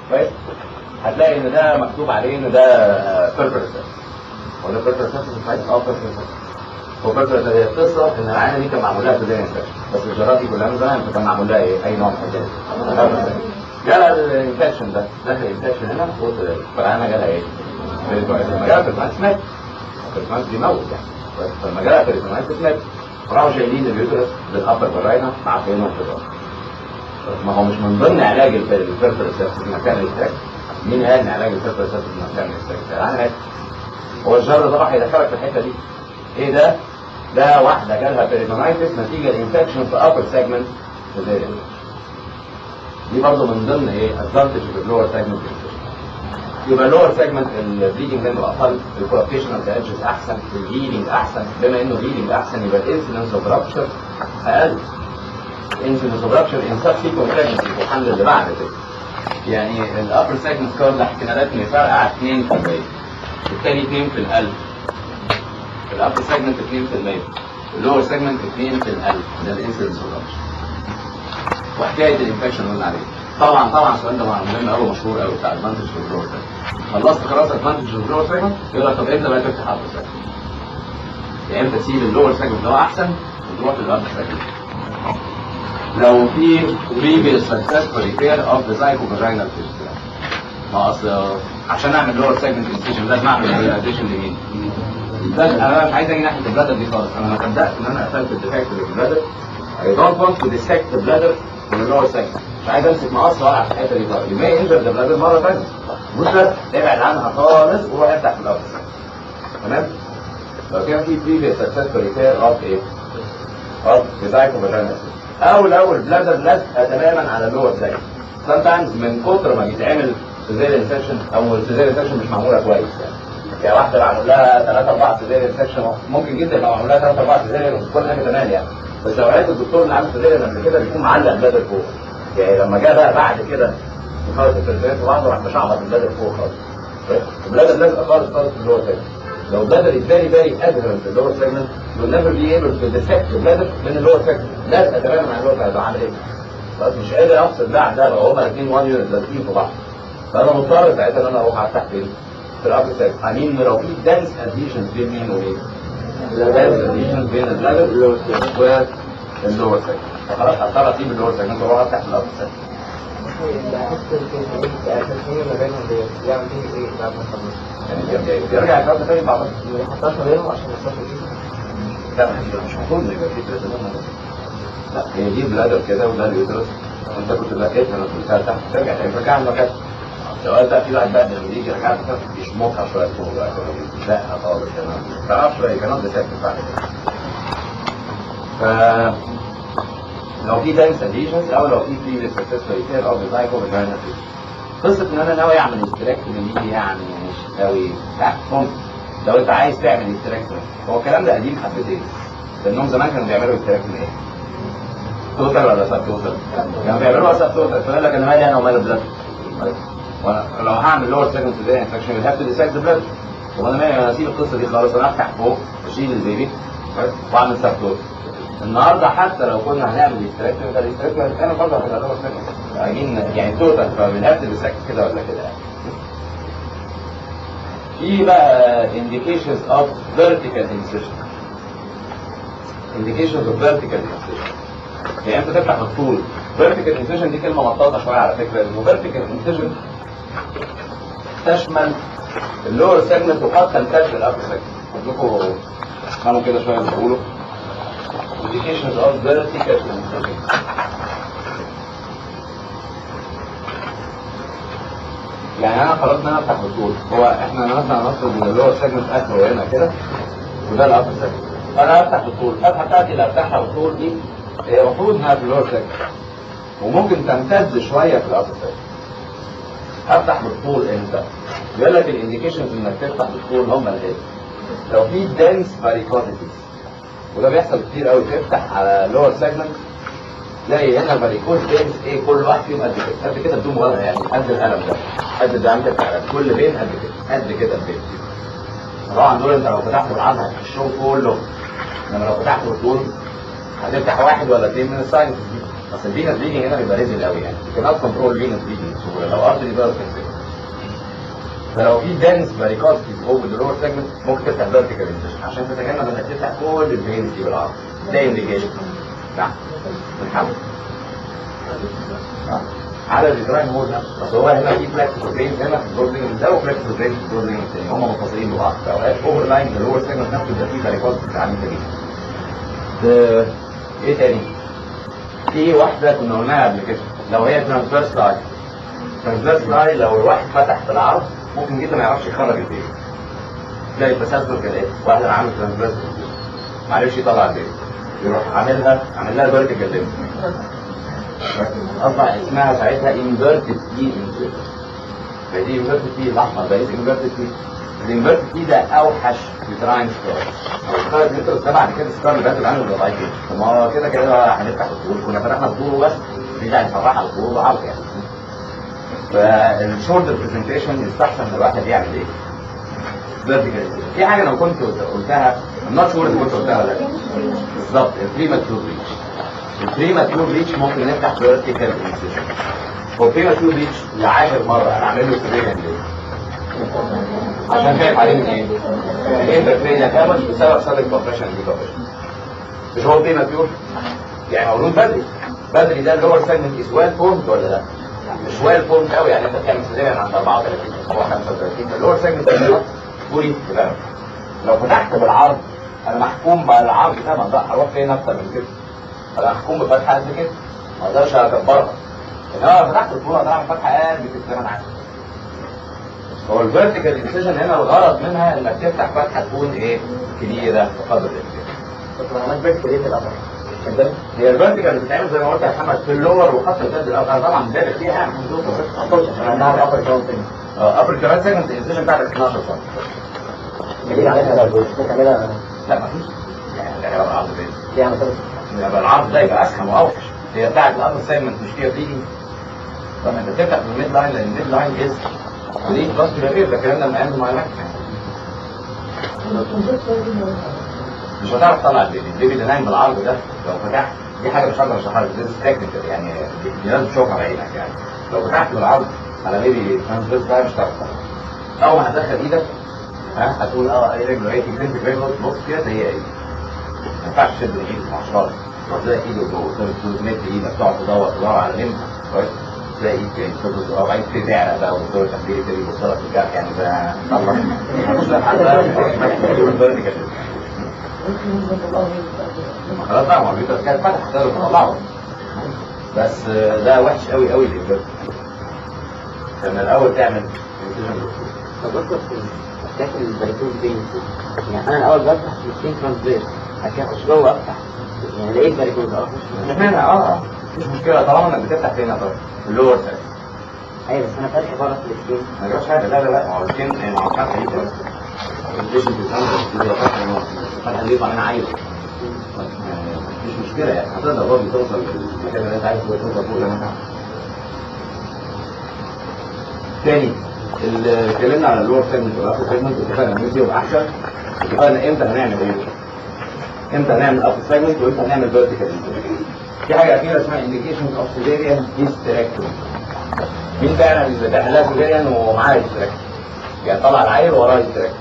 كويس هتلاقي ان ده مكتوب عليه ان ده بيربر هو ده بيربر سيرفيس اه بيربر هو بيربر هي القصه ان العينه دي كان معمول لها سيزيريان سيكشن بس الجراحه دي كلها من زمان فكان معمول لها ايه؟ اي نوع من الحاجات جالها الانفكشن ده دخل الانفكشن هنا فوق فالعينه جالها ايه؟ لما جالها بيرمانس مات بيرمانس بيموت يعني فلما جالها بيرمانس مات راحوا شايلين اليوترس بالابر فراينا معفينهم في الراس ما هو مش من ضمن علاج الفلفل السيبسيس انك تعمل استراك مين قال ان علاج الفلفل السيبسيس انك تعمل استراك انا عارف هو الجر ده راح يدخلك في الحته دي ايه ده ده واحده جالها بيريتونايتس نتيجه الانفكشن في ابر سيجمنت دي برضه من ضمن ايه ادفانتج في اللور سيجمنت يبقى اللور سيجمنت البليدنج منه اقل الكوابتيشنال دايجز احسن الهيلينج احسن بما انه الهيلينج احسن يبقى الانسيدنس اوف رابشر اقل انسيدنس اوف رابشر ان سبسيكونت بريجنسي في الحمل اللي بعد كده يعني الابر سيجمنت كار اللي حكينا لك فرقع 2% الثاني 2 في الألف الابر سيجمنت 2 في المية اللور سيجمنت 2 في الألف ده الانسيدنس اوف رابشر وحكايه الانفكشن قلنا عليه طبعا طبعا السؤال ده مهم قوي مشهور قوي بتاع ادفانتج في الجلور خلصت خلاص ادفانتج في الجلور سيجمنت يقول لك طب امتى بقى تفتح ابر سيجمنت يا امتى تسيب اللور سيجمنت اللي هو احسن وتروح للابر سيجمنت لو في previous successful repair of the psychovaginal fistula ما اصل عشان اعمل lower segment incision لازم اعمل addition لمين؟ ده انا مش عايز اجي ناحيه البلادر دي خالص انا لما صدقت ان انا قفلت الديفكت في البلادر I don't want to dissect the bladder من اللور segment مش عايز امسك مقص والعب في الحته دي خالص you may injure the bladder مره ثانيه بص ابعد عنها خالص وروح افتح في الاول تمام؟ لو كان في previous successful repair of ايه؟ of the psychovaginal fistula او لو البلادر لازقه تماما على اللور سايد sometimes من كتر ما بيتعمل سيزيريان سيكشن او السيزيريان سيكشن مش معموله كويس يعني يعني واحده معمول لها 3 4 سيزيريان سيكشن ممكن جدا لو معمول لها 3 4 سيزيريان وكل حاجه تمام يعني بس لو عرفت الدكتور اللي عامل سيزيريان قبل كده بيكون معلق البلادر فوق يعني لما جه بقى بعد كده خالص السيزيريان في بعضه راح مشعبط البلادر فوق خالص البلادر لازقه خالص خالص في اللور سايد لو bladder is very very adherent to the lower segment you'll never be able to dissect the bladder من اللور segment لازقه تماما على اللور segment عامل ايه؟ بس مش قادر افصل ده عن ده لو هما الاثنين وان يونت لازقين في بعض فانا مضطر ساعتها ان انا اروح افتح فين؟ في الابر segment I mean لو في dense adhesions بين مين وايه؟ dense adhesions بين البلادر واللور segment فخلاص هضطر اسيب اللور segment واروح افتح في الابر segment يعني يرجع الكلام ده تاني مع بعض لا مش المفروض يبقى في ثلاثة لا هي دي بلادر كده وده اليوترس انت كنت لقيت انا كنت تحت ترجع تاني ترجع المكان سؤال بقى في واحد بقى لما يجي يرجع لك يشمطها شويه فوق بقى لا خالص انا ما تعرفش بقى كان ده ساكت بعد ف لو في دايمس اديشنز او لو في بريفيس سكسسفول ريبير او ديزايكو فاجينا قصه ان انا ناوي اعمل استراكتومي دي يعني مش قوي لا ممكن لو انت عايز تعمل استراكتومي هو الكلام ده قديم حبتين لانهم زمان كانوا بيعملوا استراكتومي ايه؟ توتال ولا سب توتال؟ كانوا بيعملوها سب توتال فيقول لك انا مالي انا ومال البلاد وانا لو هعمل لور سيجمنت زي انفكشن يو هاف تو ديسكت ذا بلاد وانا مالي انا اسيب القصه دي خالص انا افتح فوق اشيل البيبي واعمل سب توتال النهارده حتى لو كنا هنعمل استراكتومي ده الاستراكتومي هتتعمل برضه هتبقى لور سيجمنت عايزين يعني توتال فبنهاف ديسكت كده ولا كده يعني في بقى indications of vertical incision indications of vertical incision يعني انت تفتح الطول vertical incision دي كلمة مطاطة شوية على فكرة انه vertical incision تشمل اللور سيجمنت وقد تمتد الابر سيجمنت لكم افهموا كده شوية اللي بقوله indications of vertical incision يعني انا قررت ان انا افتح بالطول هو احنا مثلا نفرض ان اللور سيجمنت اخره هنا كده وده الابر سيجمنت فانا افتح بالطول الفتحه بتاعتي اللي افتحها بالطول دي هي المفروض انها في اللور سيجمنت وممكن تمتد شويه في الابر سيجمنت افتح بالطول امتى؟ بيقول لك الانديكيشنز انك تفتح بالطول هم الايه؟ لو في دنس فاريكوزيتيز وده بيحصل كتير قوي تفتح على لور سيجمنت تلاقي هنا فاريكوز دنس ايه كل واحد فيهم قد كده قد كده بدون مبالغه يعني قد القلم ده قد الدعامة بتاع كل بين قد كده قد كده البين طبعا دول انت لو فتحت بالعرض هتخشهم كله انما لو فتحت بالطول هتفتح واحد ولا اثنين من الساينس دي بس الفينس بليدنج هنا بيبقى ريزل قوي يعني you cannot control venous bleeding بسهوله لو ارتري ده فلو في دانس فاريكوستيز اوفر ذا لور سيجمنت ممكن تفتح فيرتيكال انسيشن عشان تتجنب انك تفتح كل الفينس دي بالعرض ده انديكيشن نعم بنحاول على الدراين مود نفسه بس هو هنا في فلاكس بروتين هنا في الجوردنج ده وفلاكس بروتين في الجوردنج الثاني هم متصلين ببعض فاوقات اوفر لاين اللي هو السيجمنت نفسه بيبقى فيه فاريكوستيز عنيفه جدا ايه تاني؟ في واحدة كنا قلناها قبل كده لو هي ترانسفيرس لاين ترانسفيرس لاين لو الواحد فتح في العرض ممكن جدا ما يعرفش يخرج البيبي تلاقي التسلسل كده واحد عامل ترانسفيرس ما عرفش يطلع البيبي يروح عاملها عامل لها فيرتيكال ليمب اصبح اسمها ساعتها انفيرتد تي انسيشن فدي انفيرتد تي الاحمر ده اسمه انفيرتد تي الانفيرتد تي ده اوحش يوتراين ستار الستار اللي انت قلتها بعد كده الستار اللي بقى عنه بيبقى ضعيف جدا ما هو كده كده هنفتح الطول كنا فتحنا الطول بس مش هنفرحها الطول وعرض يعني فالشورت برزنتيشن يستحسن ان الواحد يعمل ايه؟ فيرتيكال في حاجه لو كنت قلتها I'm not sure اذا كنت قلتها ولا لا بالظبط البريماتور ريتش البريماتور ريتش ممكن نفتح فيرتيكال انسيشن هو البريماتور ريتش لعاشر مره انا عامل له سيريان ليه؟ عشان خايف عليه من ايه؟ الانترفيريا كامل بسبب سابق كومبريشن دي كومبريشن مش هو بريماتور؟ يعني مولود بدري بدري ده اللي هو سيجمنت از ويل فورمد ولا لا؟ مش ويل فورمد قوي يعني انت بتعمل سيزيريان عند 34 اسبوع 35 اللي هو سيجمنت بولي ديفلوب لو فتحت بالعرض انا محكوم بالعرض ده ما اقدر اروح فين اكتر من كده انا محكوم بفتحه قد كده ما اقدرش اكبرها انما لو فتحت الطول اقدر اعمل فتحه قد كده زي ما انا عايز هو الفيرتيكال انسيشن هنا الغرض منها انك تفتح فتحه تكون ايه كبيره بقدر الامكان كنت عملت بيت كده في الأمر هي الفيرتيكال اللي بتتعمل زي ما قلت يا محمد في اللور وخط الجد الاول أنا طبعا ده فيها أنا عندها الأمر كمان تاني ابر كمان سيجمنت الانسيشن بتاعتك 12 سم اللي عليها لا بس تعملها لا مفيش يعني ده هيبقى العرض بيه فيها مثلا يبقى العرض ده يبقى اسخن واوحش هي بتاعت الابر سيجمنت مش فيها فيديو لما انت تفتح من الميد لاين لان الميد لاين از دي بلس كبير ده الكلام ده من ايام المعلومات مش هتعرف تطلع البيبي البيبي اللي نايم بالعرض ده لو فتحت دي حاجه مش هقدر اشرحها لك دي تكنيكال يعني دي دي لازم تشوفها بعينك يعني لو فتحت بالعرض على بيبي ترانسفيرس ده مش هتعرف تطلع اول ما هتدخل ايدك ها هتقول اه ايه رجله ايه تجري رجله بص كده هي ايه ما ينفعش تشد الايد مع شرط تلاقي ايده جوه تمد ايدك تقعد تدور تدور على لمبه كويس تلاقي ايد تاني تبص او عايز تعرق بقى والدور التخديري تبتدي يبص لك في الجرح يعني ده طلع مش لا حد خلاص بقى ما هو الفيتر كان فتح تقدر تطلعه بس ده وحش قوي قوي الانفيرت كان الاول تعمل فبفكر في داخل البريتوز بين يعني انا الاول بفتح في السين ترانسفير بعد كده اخش جوه افتح يعني لقيت بريتوز اه هنا اه اه مش مشكله طالما انك بتفتح فين يا طارق اللور سايد ايوه بس انا فاتح بره في السكين ما جابش حاجه لا لا لا ما هو الكين ما هو فتح ايده بس الجيشن بيتعمل فتح اللي يطلع منها عايز مش مشكله يعني هتقدر برضه توصل للمكان اللي انت عايز توصل فوق زي ما انت عايز. تاني اللي اتكلمنا على اللور سيجمنت والابر سيجمنت اتفقنا ان فيهم احسن اتفقنا امتى هنعمل ايه؟ امتى هنعمل ابر سيجمنت وامتى هنعمل فيرتيكال في حاجه اخيره اسمها انديكيشن اوف سيفيريان هيستريكتومي مين فعلا اللي بيعمل لها سيفيريان ومعاه هيستريكتومي؟ يعني طلع العيل وراه هيستريكتومي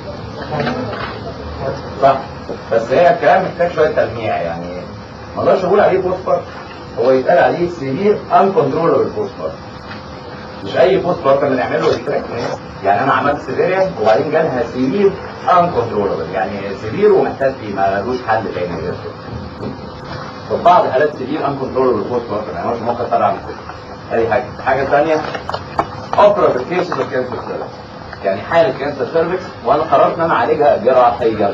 صح بس هي الكلام محتاج شويه تلميع يعني ما اقدرش اقول عليه بوست هو يتقال عليه سيفير انكونترولبل بوست مش اي بوست بارتم نعمل له هيستريكتومي يعني انا عملت سيفيريان وبعدين جالها سيفير انكونترولبل يعني سيفير ومحتاج فيه ما لهوش حل تاني غير كده في بعض حالات سيفير انكونترولبل بوست بارتم يعني مش ممكن اضطر اعمل كده ادي حاجه الحاجه الثانيه اوبرا كيسز اوف كانسر سيرفكس يعني حاله كانسر سيرفكس وانا قررت ان انا اعالجها جراحيا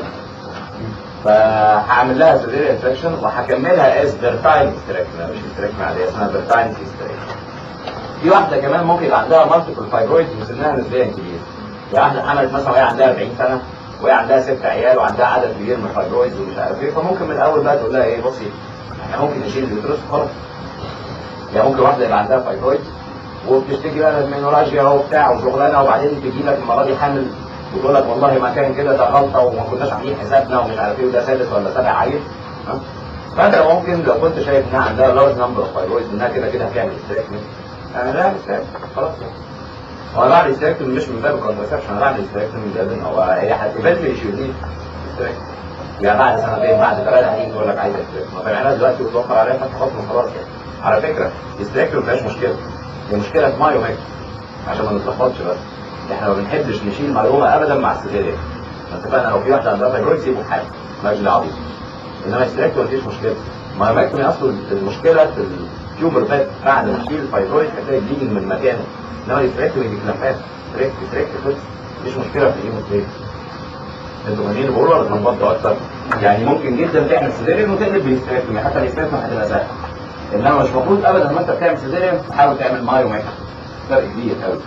فهعمل لها سيفير انفكشن وهكملها از فيرتاين هيستريكتومي مش هيستريكتومي عاديه اسمها فيرتاين هيستريكتومي في واحده كمان ممكن يبقى عندها مالتيبل فايبرويد وسنها نسبيا كبير يعني واحده حملت مثلا وهي عندها 40 سنه وهي عندها ست عيال وعندها عدد كبير من الفايبرويدز ومش عارف ايه فممكن من الاول بقى تقول لها ايه بصي احنا ممكن نشيل اليوترس خلاص يعني ممكن واحده يبقى عندها فايبرويد وبتشتكي بقى من مينوراجيا وبتاع وشغلانه وبعدين تجي لك المره دي حامل وتقول لك والله ما كان كده ده غلطه وما كناش عاملين حسابنا ومش عارف ايه وده سادس ولا سابع عيل ها فانت لو ممكن لو كنت شايف انها عندها لارج نمبر اوف فايبرويدز انها كده كده هتعمل استراكمي اعمل لها استراكمي خلاص يعني هو انا بعمل استراكمي مش من باب الكونترسبشن انا بعمل استراكمي من باب ان هو هي هتبقى يشيل استراكمي يعني بعد سنتين بعد ثلاثة هتيجي تقول لك عايز استراكمي ما فعلا دلوقتي وتوفر عليها فتح حكم خلاص يعني على فكرة الاستراكمي ما فيهاش مشكلة دي مشكلة في مايو ميك عشان ما نتلخبطش بس احنا ما بنحبش نشيل معلومة ابدا مع السيزيريان اتفقنا لو في واحدة عندها فايبرويد سيبه في حاجة مالكش دعوة بيه انما استراكمي مفيش مشكلة مايومكتومي اصلا المشكلة في التيوبر فات بعد ما تشيل الفايبرويد هتلاقي بليدنج من مكانه انما الاستراكمي دي كلافات ستريكت ستريكت فوت مفيش مشكلة في الايمو انتوا فاهمين اللي بقوله ولا تنبضوا اكتر يعني ممكن جدا تعمل سيزيريان وتقلب بالاستراكمي حتى الاستراكمي هتبقى سهله انما مش المفروض ابدا لما انت بتعمل سيزيريان تحاول تعمل مايومكتومي فرق كبير قوي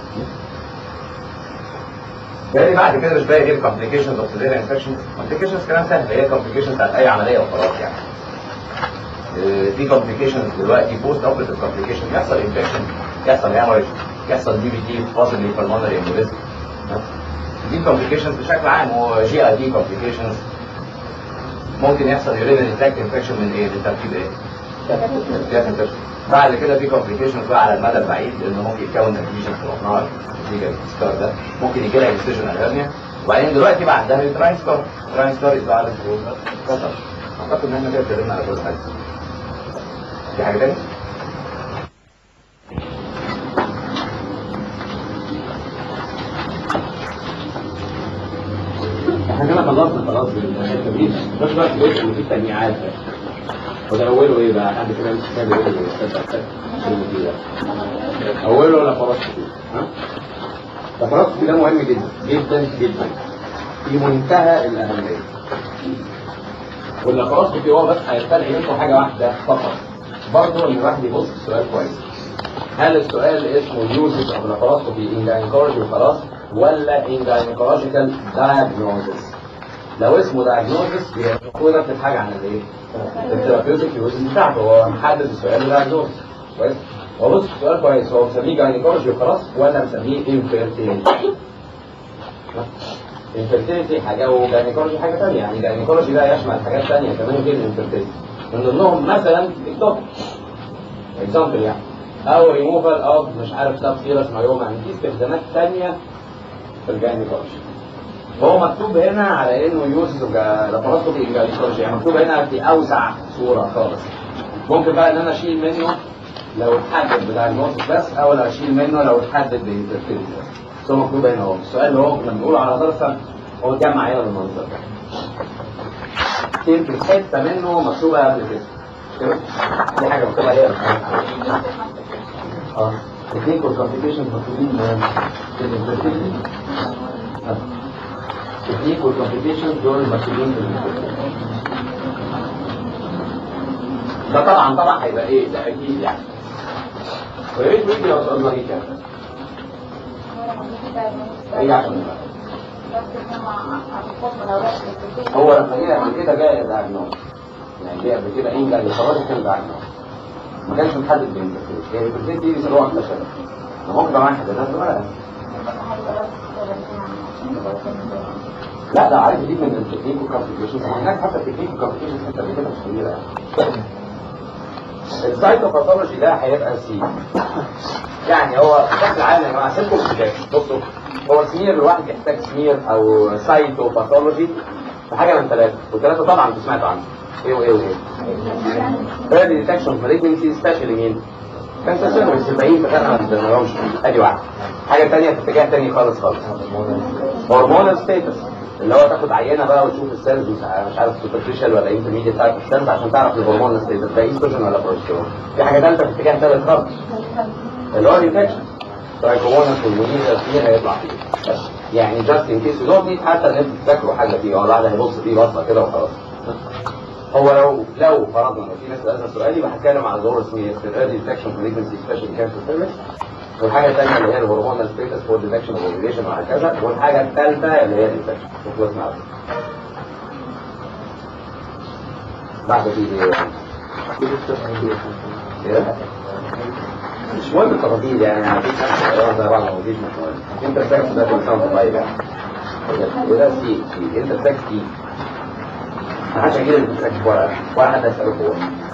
يعني بعد كده مش باقي غير complications of severe infections complications كلام سهل هي complications بتاعت اي عمليه وخلاص يعني آه، في complications دلوقتي post operative complication يحصل infection يحصل hemorrhage يحصل دي بي تي possibly pulmonary embolism ها؟ دي complications بشكل عام و جي اي دي complications ممكن يحصل urinary tract infection من ايه؟ من تركيب ايه؟ gas infection. بعد كده في complications بقى على المدى البعيد لانه ممكن يتكون adhesion في الأطنان نتيجة السكار ده ممكن يجي لها incision الهرنيا وبعدين دلوقتي بقى عندها التراين سكار التراين سكار يبقى على قطر اعتقد ان احنا كده اتكلمنا على كل حاجه في حاجه تانية؟ احنا كده خلصنا خلاص بالحته دي بس بقى الجزء اللي فيه تجميعات ده وده اوله ايه بقى حد كده مش فاهم ايه اللي بيستفاد ده اوله ولا فرصته ها فرصته ده مهم جدا جدا جدا في منتهى الاهميه واللاباروسكوبي هو بس هيستدعي منكم حاجه واحده فقط برضه ان الواحد يبص في السؤال كويس هل السؤال اسمه يوزز اوف لاباروسكوبي ان جاينكولوجي وخلاص ولا ان جاينكولوجيكال دايجنوزس لو اسمه دايجنوزس يبقى المفروض نفس حاجه عن الايه؟ الثيرابيوتيك يوزز بتاعته هو محدد السؤال دايجنوزس كويس هو بص السؤال كويس هو مسميه جاينكولوجي وخلاص ولا مسميه انفيرتيليتي انفيرتيليتي حاجه وجاينكولوجي حاجه ثانيه يعني جاينكولوجي ده يشمل حاجات ثانيه كمان غير الانفيرتيليتي من ضمنهم مثلا اكتوبيك اكزامبل يعني او ريموفال اوف مش عارف سب سيرس مايوما يعني في استخدامات ثانيه في الجاينكولوجي هو مكتوب هنا على انه يوز لاباروسكوبي جاينكولوجي يعني مكتوب هنا في اوسع صوره خالص ممكن بقى ان انا اشيل منه لو اتحدد بدايجنوستس بس او لو اشيل منه لو اتحدد بانفيرتيليتي بس بس هو مكتوب هنا اهو السؤال اللي هو لما بنقول على درسه هو اتجمع هنا بالمنظر ده يمكن حته منه مكتوبه قبل كده كده دي حاجه مكتوبه هي اه تكنيك والكومبليكيشن مكتوبين في الانفيرتيليتي تكنيك والكومبليكيشن دول مكتوبين في الانفيرتيليتي ده طبعا طبعا هيبقى ايه ده اكيد يعني ويا ريت ويجي لو سؤال ظريف يعني ايه عشان هو لما جه قبل كده جاي دايجنوز يعني جه قبل كده ايه جاي خلاص كان دايجنوز ما كانش محدد بين هي البرزنت دي بيسموها واحده شبه ممكن طبعا واحد ده ولا لا ده عايز يجيب من التكنيك والكومبليكيشنز هناك حتى التكنيك والكومبليكيشنز حتى قبل كده مش كبيره يعني السايتوباثولوجي ده هيبقى سي يعني هو بشكل عام يا جماعه سيبكم من بصوا هو سمير الواحد يحتاج سمير او سايتوباثولوجي في حاجه من ثلاثه والثلاثه طبعا انتوا سمعتوا عنهم ايه وايه وايه early detection of malignancy especially مين كانسر سيرفيس الباقيين فعلا ما بنعرفهمش ادي واحده حاجه ثانيه في اتجاه ثاني خالص خالص هرمونال ستيتس اللي هو تاخد عينه بقى وتشوف السيلز مش عارف سوبرفيشال ولا انترميديت تايب السيلز عشان تعرف الهرمون ستيتس ده ايستروجين ولا بروجستيرون في حاجه ثالثه في اتجاه ثالث خالص اللي هو ديتكشن سايكومونس والمونيزا فيه هيطلع فيه بس يعني جاست ان كيس دول نيد حتى ان انتوا تذاكروا حاجه فيه هو الواحد هيبص فيه بصه كده وخلاص هو لو لو فرضنا لو في ناس سالنا السؤال يبقى هتكلم عن دور اسمه ايرلي ديتكشن فريكونسي سبيشال كانسر سيرفيس والحاجه الثانيه اللي هي الهرمونال ستيتس فور ديتكشن اوف اوفيليشن وهكذا والحاجه الثالثه اللي هي الديتكشن وخلصنا على بعد في ايه؟ مش مهم التفاصيل يعني هديك نفس زي بعض مفيش مهم انت ساكس ده كل سنه طيب يعني وده سي سي انت ساكس سي ما حدش هيجي لك ورقه ولا حد هيسالك ورقه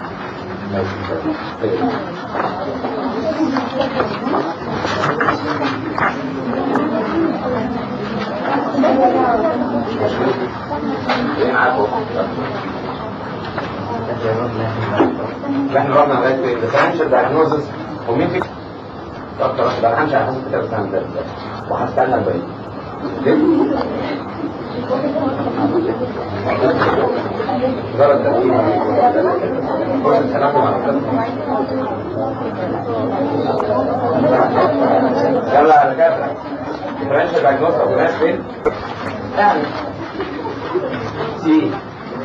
ايه معاكم؟ احنا رحنا لغايه فين؟ ديفرنشال دايجنوزس ومين في دكتور واحد انا همشي على حسب كتاب السنه ده وهستنى الباقي مجرد تقديم كل الكلام مع يلا يا دكاتره ديفرنشال دايجنوزس ابو ناس فين؟ يعني سي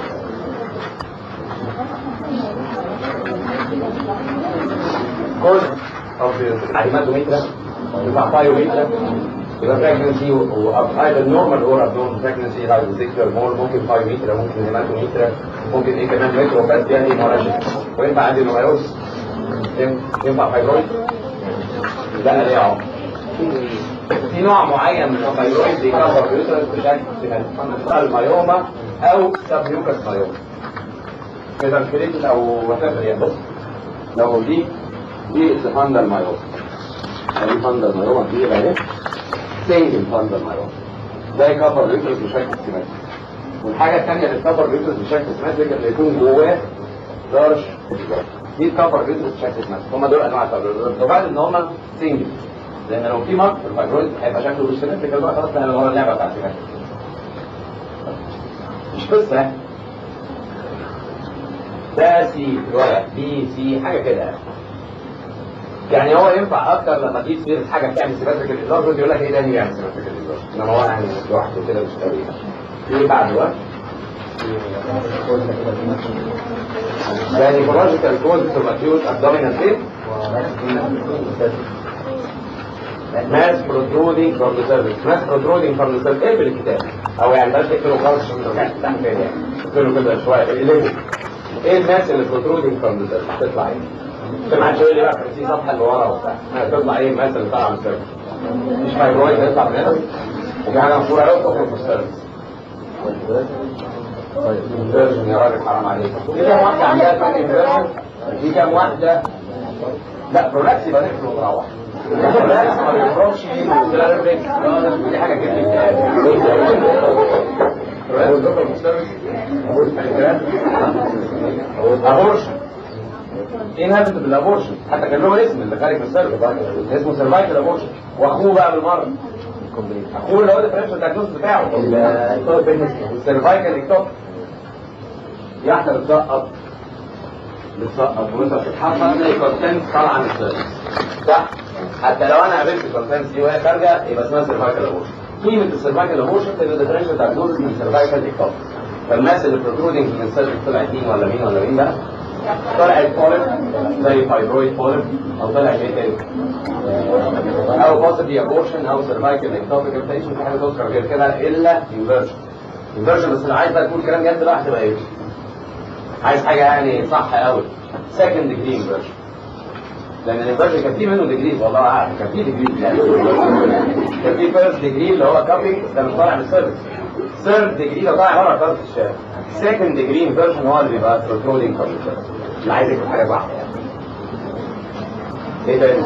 كل تعليمات متر يبقى بايو متر يبقى pregnancy either normal or abnormal pregnancy like sexual mole ممكن بايو متر ممكن هيماتو متر ممكن ايه كمان متر بس يعني مرشح وينفع عندي نويروس ينفع فايبرويد لا ليه اهو في نوع معين من الفايبرويد بيكبر اليوترس بشكل المايوما او سبيوكس مايوما اذا كريت او وات يعني بص لو دي دي الفاندر مايوما دي فاندر مايوما دي اهي سنجل فاندر مايوما ده يكبر اليوترس بشكل سيمتري والحاجه الثانيه اللي تكبر اليوترس بشكل سيمتري اللي يكون جواه لارج دي تكبر اليوترس بشكل سيمتري هم دول انواع الفايبرويد وبعد ان هم سنجل لان لو في مارك في الفايبرويد هيبقى شكله مش سيمتريكال بقى خلاص احنا ورا اللعبه بتاعت سيمتري مش قصه ده سي الورق بي سي حاجه كده يعني هو ينفع اكتر لما تيجي تصير حاجه بتعمل سيمتريكال ايزار يقول لك ايه ده اللي بيعمل سيمتريكال ايزار انما هو يعني لوحده كده مش قوي في بعد وقت ده نيكولوجيكال كوز تو اكيوت ابدومينال بين ماس protruding from the cervix ماس protruding from the cervix ايه بالكتاب او يعني بلاش تكتبه خالص عشان ترجع تفتح كده يعني اكتبه كده شويه اقلبه ايه الماس اللي protruding from the cervix تطلع ايه؟ انت ما حدش يقول لي بقى في صفحه اللي ورا وبتاع تطلع ايه الماس اللي طالعه من السيرفس مش فايبرويد هيطلع من هنا وفي حاجه مشهوره قوي تخرج من السيرفس طيب انفيرجن يا راجل حرام عليك في كام واحده عندها فاك انفيرجن في كام واحده لا برولابس يبقى نقفل ونروح برولابس ما بيخرجش ودي حاجه كده ابورشن ايه نهاية بالابورشن حتى كان له اسم اللي خارج من السيرفس اسمه سيرفايكال ابورشن واخوه بقى بالمره اخوه اللي هو الديفرنشال دايجنوز بتاعه السيرفايكال اكتوب يحضر بتسقط بتسقط وانت بتتحفظ تلاقي كونتنت طالعه من السيرفس صح حتى لو انا قابلت الكونتنت دي وهي خارجه يبقى اسمها سيرفايكال ابورشن قيمه السيرفايكال ابورشن تبقى الديفرنشال دايجنوز من السيرفايكال اكتوب فالناس اللي بروترودنج من السيرفس طلعت مين ولا مين ولا مين بقى طلعت بوليب زي فايبرويد بوليب او طلعت ايه تاني او possibly abortion او cervical ectopic inflation في حاجه تذكر غير كده الا inversion inversion بس اللي عايز بقى تقول كلام جد بقى هتبقى ايه؟ عايز حاجه يعني صح قوي second degree inversion لان الانفرجن كان في منه ديجريز والله اعلم كان في ديجريز يعني كان في فيرست ديجري اللي هو كابينج ده مش طالع من السيرفس ثيرد ديجري ده طالع بره طرف الشارع سكند ديجري انفرجن هو اللي بيبقى بروترودنج فروم السيرفس اللي عايز يكتب حاجه صح يعني ايه تاني؟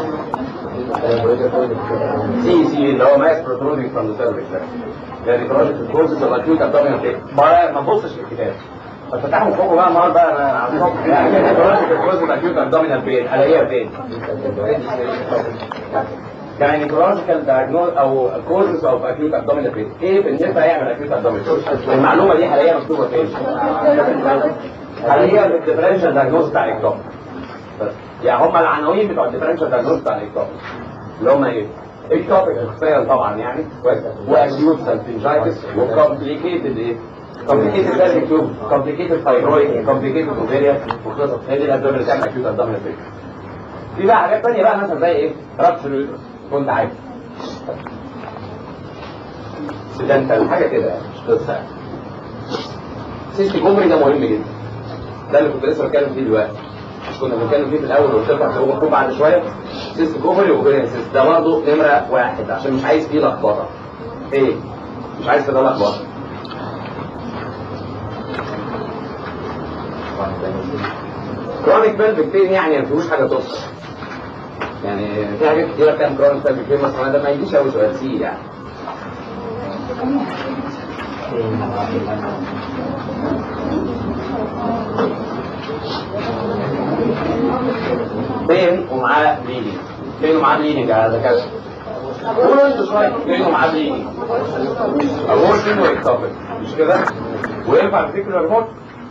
سي سي اللي هو ماس بروترودنج فروم السيرفس يعني بروجكت الكورسز اوف اكيوت ابدومينال بين ما تبصش في الكتاب فتفتحوا فوقه بقى النهارده بقى انا عم بفكر يعني بروجكت الكورسز اوف اكيوت ابدومينال بين الاقيها فين؟ يعني نيكولوجيكال دايجنوز او كوزز اوف اكيوت ابدومينال بين ايه بالنسبه يعمل اكيوت ابدومينال المعلومه دي حاليا مكتوبه فين؟ حاليا في الديفرنشال دايجنوز بتاع الاكتوب بس يعني هم العناوين بتوع الديفرنشال دايجنوز بتاع الاكتوب اللي هم ايه؟ اكتوبيك اختصارا طبعا يعني واكيوت سالفنجايتس وكومبليكيتد ايه؟ كومبليكيتد سيرفيك تيوب كومبليكيتد ثايرويد كومبليكيتد اوفيريا وقصص هي دي الاسباب اللي تعمل اكيوت ابدومينال بين في بقى حاجات ثانيه بقى مثلا زي ايه؟ ربط اليوترس كنت عايز ده انت حاجه كده يعني مش قصه يعني سيستي جمري ده مهم جدا ده اللي كنت لسه بتكلم فيه دلوقتي مش كنا بنتكلم فيه في الاول وقلت لك هو مكتوب بعد شويه سيستي جمري وبرين سيست ده برضه نمره واحد عشان مش عايز فيه لخبطه ايه؟ مش عايز كده لخبطه كرونيك بلفيك بين يعني ما فيهوش حاجه تذكر يعني في حاجات كتيره بتعمل كرونيك بلفيك بين بس ده ما يجيش قوي سؤال سي يعني بين ومعاه بليدنج بين ومعاه بليدنج على ذكاء قولوا انتوا شويه بين ومعاه بليدنج اورشن واكتوبر مش كده وينفع تفتكروا الريموت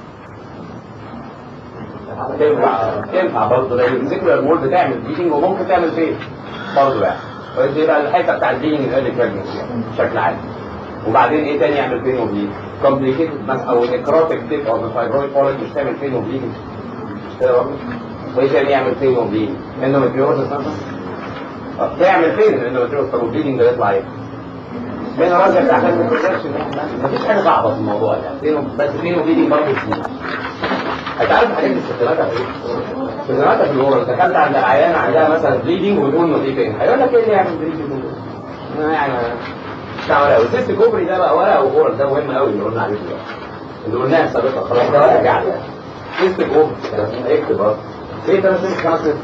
تنفع تنفع برضه لان الفيزيكولار مول بتعمل بليدنج وممكن تعمل فين برضه يعني بس يبقى الحته بتاع البليدنج اللي بريجنسي بشكل عام وبعدين ايه تاني يعمل فين وبليدنج كومبليكيتد مثلا او نكروتيك تيب او فايبرويد بوليت مش تعمل فين وبليدنج مش كده برضه وايه تاني يعمل فين وبليدنج اندوميتريوزس مثلا طب تعمل فين الاندوميتريوزس طب والبليدنج ده يطلع ايه؟ هنا راجع بتاع البروتكشن مفيش حاجه صعبه في الموضوع يعني فين بس فين وبليدنج برضه كتير انت عارف حاجات استخداماتها في ايه؟ استخداماتها في الاورال دخلت عند العيانه عندها مثلا بليدنج وتقول له دي فين؟ هيقول لك ايه اللي يعمل بليدنج؟ يعني بتاع ورقه والسيست كوبري ده بقى ورقه واورال ده مهم قوي اللي قلنا عليه دلوقتي اللي قلناه سابقا خلاص ده ورقه قاعده سيست كوبري اكتب اه ايه ده مش خمسه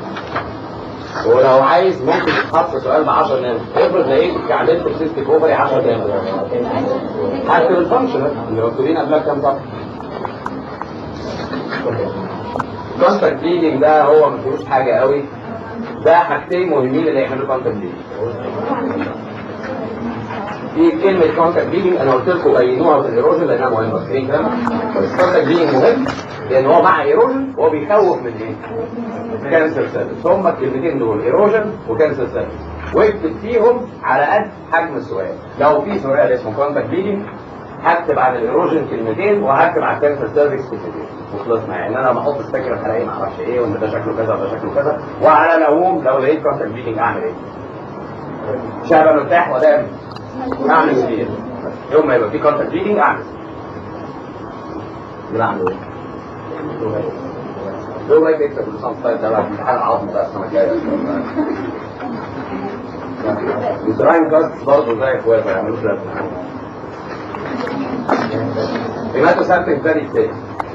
ولو عايز ممكن تتحط سؤال ب 10 نمر افرض لقيت كعدلت السيست كوبري 10 نمر هكتب الفانكشن اللي مكتوبين قبلها كام صفحه كونتاكت بليدنج ده هو ما فيهوش حاجه قوي ده حاجتين مهمين اللي يعملوا كونتاكت بليدنج في كلمة كونتاكت بليدنج انا قلت لكم بينوها في الايروجن لانها مهمة فاكرين كلام بس كونتاكت بليدنج مهم لان هو مع ايروجن هو بيخوف من ايه؟ كانسر سيلز هما الكلمتين دول ايروجن وكانسر سيلز واكتب فيهم على قد حجم السؤال لو في سؤال اسمه كونتاكت بليدنج هكتب عن الايروجن كلمتين وهكتب عن الكانسر سيرفيس كلمتين وخلصنا يعني انا بحط السكر هلاقي ما اعرفش ايه وان ده شكله كذا وده شكله كذا وعلى العموم لو لقيت كونتاكت بليدنج اعمل ايه؟ شعب مرتاح ولا اعمل سبير يوم ما يبقى في كونتاكت بليدنج اعمل يبقى اعمل ايه؟ لو ما يكتب الصنف طيب ده بقى امتحان العظم بقى السنه الجايه يوتراين كاست برضه زي اخواته ما يعملوش لازمه هيماتو سامبل فيري ستيت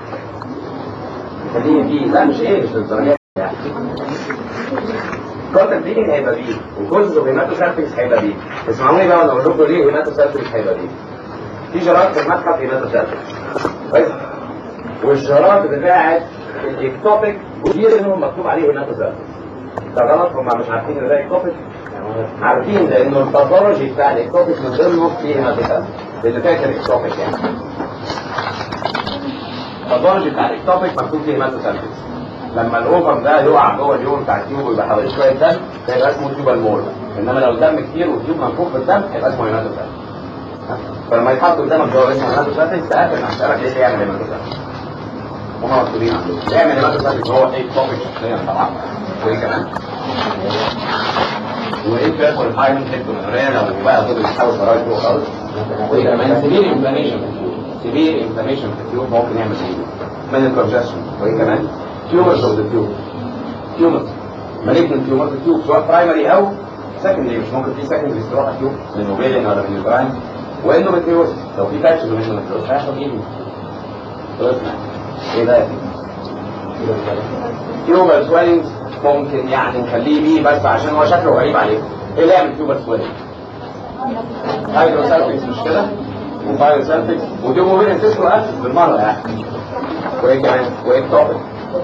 خليني فيه لا مش ايه مش للدرجه يعني كونتاكت بليدنج هيبقى بيه وكوزز اوف هيماتو سامبلز هيبقى بيه اسمعوني بقى وانا اقول لكم ليه هيماتو سامبلز هيبقى بيه في جرات في المتحف هيماتو سامبلز كويس والجرات بتاعت الاكتوبيك كتير منهم مكتوب عليه هيماتو سامبلز ده غلط هم مش عارفين ان ده اكتوبيك عارفين لانه الباثولوجي بتاع الاكتوبيك من ضمنه فيه هيماتو سامبلز اللي فاكر اكتوبيك يعني الباثولوجي بتاع الاكتوبيك مكتوب فيه هيماتو سامبلز لما الاوفر ده يقع جوه اليوم بتاع التيوب ويبقى حواليه شويه دم ده يبقى اسمه تيوبال مول انما لو الدم كتير والتيوب منفوخ في الدم هيبقى اسمه هيماتو سامبلز فلما يتحط قدامك جوه اسمه هيماتو سامبلز تاكد انك هسالك ايه اللي يعمل هيماتو سامبلز هما مكتوبين عندهم يعمل هيماتو سامبلز هو ايه توبيك شخصيا طبعا وايه كمان وايه بياكل الهايمن هيكتومينوريا لو بقى ضد بيحاول شرايط فوق خالص وايه كمان سيفير انفلاميشن في التيوب سيفير انفلاميشن في التيوب ممكن يعمل ايه من الكونجستشن وايه كمان تيومرز اوف ذا تيوب تيومرز مالجنت تيومرز في التيوب سواء برايمري او سكندري مش ممكن في سكندري تروح التيوب من موبيلين ولا من البراين واندوميتريوز لو في باتشز من اندوميتريوز هيحصل ايه خلصنا ايه ده تيوبر سويلنج ممكن يعني نخليه بيه بس عشان هو شكله غريب عليكم ايه اللي يعمل تيوبر سويلنج هايدروسالفيكس مش كده وفايروسالفيكس ودي موبيلين تسكو اسيد بالمره يعني وايه كمان وايه التوبك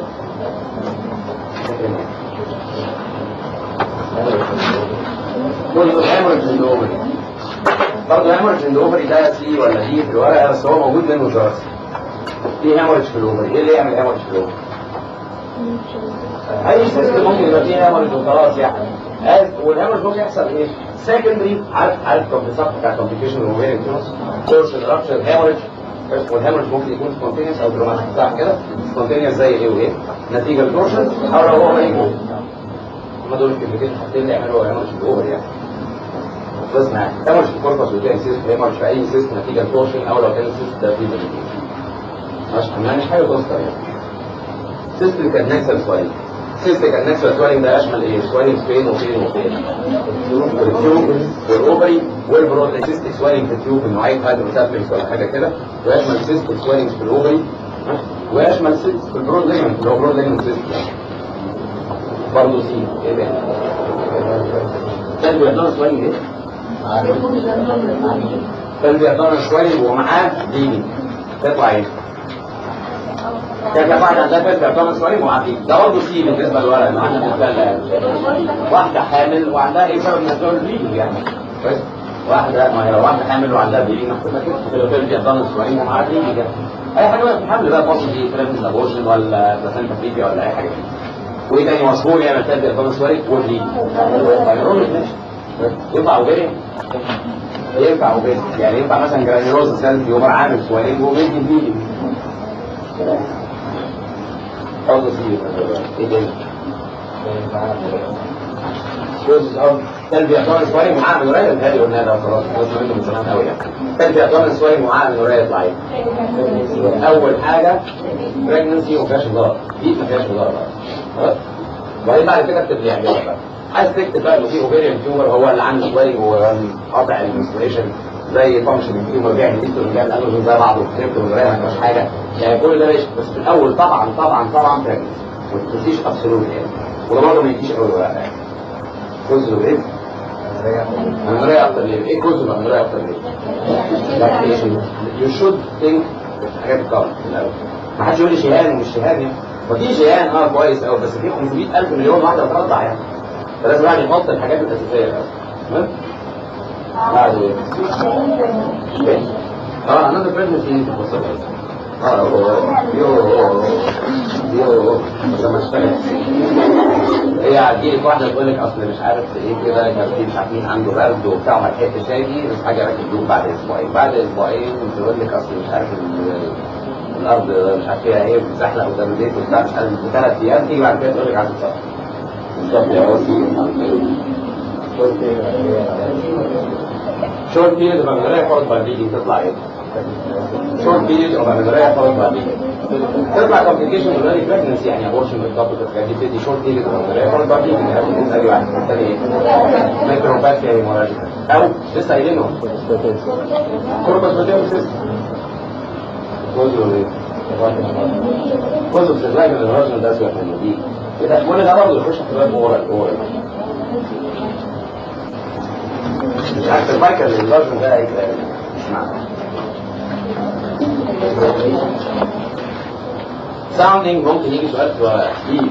كل الهيموريج اندومري برضه الهيموريج اندومري ده سي ولا دي في الورقه بس هو موجود منه جارس في هيموريج في الاوفري ايه اللي يعمل هيموريج في الاوفري؟ اي سيستم ممكن يبقى فيه هيموريج وخلاص يعني والهيموريج ممكن يحصل ايه؟ سكندري عارف عارف الصف بتاع كومبليكيشن اوفري كورس رابشر هيموريج والهيموريج ممكن يكون سبونتينيوس او دراماتيك صح كده؟ سبونتينيوس زي ايه وايه؟ نتيجه التورشن او لو هو ميجو هم دول الكلمتين الحاجتين اللي يعملوا هيموريج في الاوفر يعني خلصنا يعني هيموريج في الكوربس وتلاقي سيست هيموريج في اي سيست نتيجه التورشن او لو كان السيست ده فيه مش مش حاجه تذكر يعني سيست كان نكسل سويل سيست كان نكسل سويل ده يشمل ايه؟ سويل فين وفين وفين التيوب والاوفري والبرود سيست سويلنج في التيوب من نوعيه هايدروسابلينكس ولا حاجه كده ويشمل سيست سويلنج في الاوفري ويشمل سيست البرود ليجمنت اللي هو برود ليجمنت سيست برضه سي ايه ده؟ كان بيعطينا سوالين ايه؟ كان بيعطينا سوالين ومعاه ديني تطلع ايه؟ كان في واحد عندها كان بيعطينا سوالين ومعاه ديني ده برضه سي بالنسبه للولد معانا بالنسبه للعيال واحدة حامل وعندها ايه سبب نزول البليدنج يعني كويس واحدة ما هي لو واحدة حامل وعندها بليدنج نحكمها كده كده كده بيعطينا سوالين ومعاه ديني كده اي حاجة بقى في الحمل بقى فاصل دي ترابيز ابورشن ولا بلاسنتا بريفيا ولا اي حاجة وايه تاني مشهور يعمل تاني بيعطينا سوالين ودي فيرولوج ماشي ينفع وبين ينفع وبين يعني ينفع مثلا جرانيولوز سيل يوم عامل سوالين وبيدي بليدنج برضه سي ايه تاني جزء أو تلبي أطوان سواري معاه من ورايا الهادي قلنا ده خلاص جزء منه من زمان قوي يعني تلبي أطوان سواري معاه من ورايا يطلع ايه؟ أول حاجة بريجنسي وما فيهاش هزار دي ما فيهاش هزار بقى خلاص؟ وبعدين بعد كده اكتب يعني بقى عايز تكتب بقى انه في اوفيريان تيومر هو اللي عنده سواري وقطع الانسبريشن زي فانكشن تيومر بيعمل ايستروجين بيعمل انوجين زي بعضه وكتبت من ورايا ما فيهاش حاجة يعني كل ده ماشي بس في الأول طبعا طبعا طبعا بريجنسي ما تنسيش ابسولوت يعني وده برضه ما يجيش أول ورقة يعني جزء ايه؟ أمرية أكتر ليه؟ إيه جزء من أمرية أكتر ليه؟ you should think حاجات الكارت في الأول ما حدش يقول لي شهان ومش شهان يعني وفي شهان اه كويس قوي بس في 500000 مليون واحدة بترضع يعني فلازم يعني يحط الحاجات الأساسية الأول تمام؟ بعد ايه؟ اه انا ده بريجنسي انت بص اه يو يو بس ما اشتغل هي هتجيلك واحده تقول لك اصل مش عارف ايه كده كان في مش عارفين عنده برد وبتاع وما لحقتش اجي بس حاجه ركبوه بعد اسبوعين بعد اسبوعين تقول لك اصل مش عارف ال- الارض مش عارف فيها ايه بتزحلق قدام البيت وبتاع مش عارف بثلاث ايام تيجي بعد كده تقول لك عايز تصرف بالظبط يا وسي شورت بيريد اوف امينوريا فورد باي بيجي تطلع ايه؟ شورت بيريد اوف امينوريا فورد باي بيجي تطلع كومبليكيشن من الاي بريجنسي يعني ابورشن بالضبط الحاجات دي بتدي شورت بيريد اوف امينوريا فورد باي بيجي يعني ممكن تسالي واحد الثاني ايه؟ ميكروباثيا هيموراجيكا او لسه قايلينهم كوربس بوتيوم سيستم جزء ايه؟ جزء بتزاج من الراجل ده اسوء من دي كده كل ده برضه يخش في باب اورال اورال مش عارف المايكل الراجل ده ايه كده اسمع ساوندينج ممكن يجي سؤال في ورقة كتير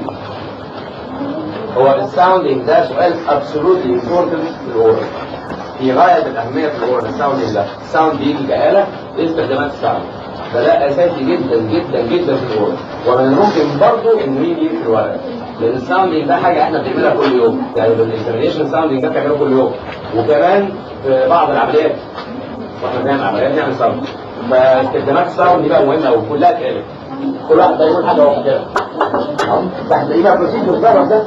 هو الساوندينج ده سؤال absolutely important في الأورال في غاية الأهمية في الأورال الساوندينج ده الساوند بيجي كآلة لاستخدامات الساوند ده لا أساسي جدا جدا جدا في الأورال ومن الممكن برضه إنه يجي في الورق لأن الساوندينج ده حاجة إحنا بنعملها كل يوم يعني بالإنترنيشن ساوندينج ده بتعمله كل يوم وكمان في بعض العمليات واحنا بنعمل عمليات نعمل ساوند فاستخدامات الساوند دي بقى مهمة وكلها كآلة كل واحد ده يقول حاجة واحدة كده تحت ايه بقى بروسيجر الضرب ده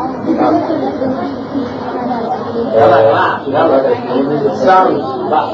يلا يا جماعة يلا ساوند بقى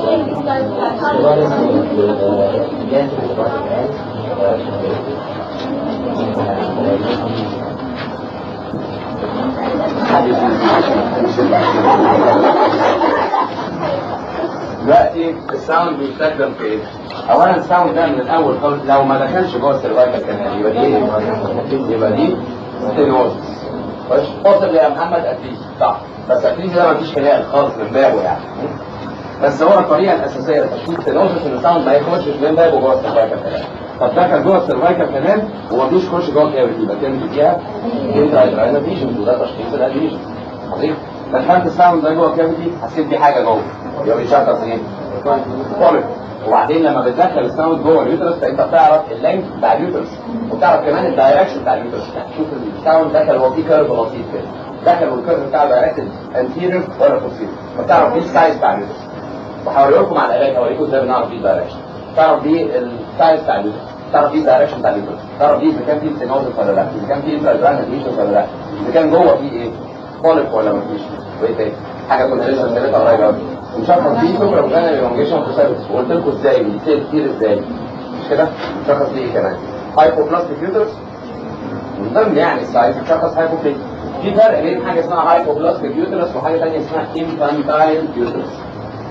دلوقتي الساوند بيستخدم في ايه؟ اولا الساوند ده من الاول خالص لو ما دخلش جوه السيرفايكال كانال يبقى دي ايه؟ يبقى دي ستينوزس مش فاصل يا محمد اتليس صح بس اتليس ده ما فيش خلال خالص من بابه يعني بس هو الطريقه الاساسيه لتشخيص ستينوزس ان الساوند ما يخشش من بابه جوه السيرفايكال كانال طب دخل جوه السيرفايكال كانال وما فيش يخش جوه الكافيتي يبقى كان فيها انترايتراينا فيجن وده تشخيص الاديشن عظيم دخلت الساوند ده جوه الكافيتي حسيت في حاجه جوه يبقى بيشخص ايه؟ فوليك وبعدين لما بتدخل الساوند جوه اليوترس فانت بتعرف اللينك بتاع اليوترس وبتعرف كمان الدايركشن بتاع اليوترس شوف الساوند دخل هو في كيرف بسيط كده دخل والكيرف بتاعه دايركتد انتيريور ولا بوستيريور فبتعرف دي السايز بتاع اليوترس وهوري لكم على العلاج هوريكم ازاي بنعرف دي الدايركشن تعرف دي السايز بتاع اليوترس تعرف دي الدايركشن بتاع اليوترس تعرف دي اذا كان في سينوزس ولا لا اذا كان في انتراجرانال ليشنز ولا لا اذا كان جوه في ايه فوليك ولا مفيش وايه تاني حاجه كنا لسه ثلاثه قريبه قوي مشخص دي سوبر اوجانال الونجيشن في سيرفيس وقلت لكم ازاي بيصير كتير ازاي مش كده مشخص دي ايه كمان هايبوبلاستيك يوترس من ضمن يعني السايز مشخص هايبوبلاستيك في فرق بين حاجه اسمها هايبوبلاستيك يوترس وحاجه ثانيه اسمها انفانتايل يوترس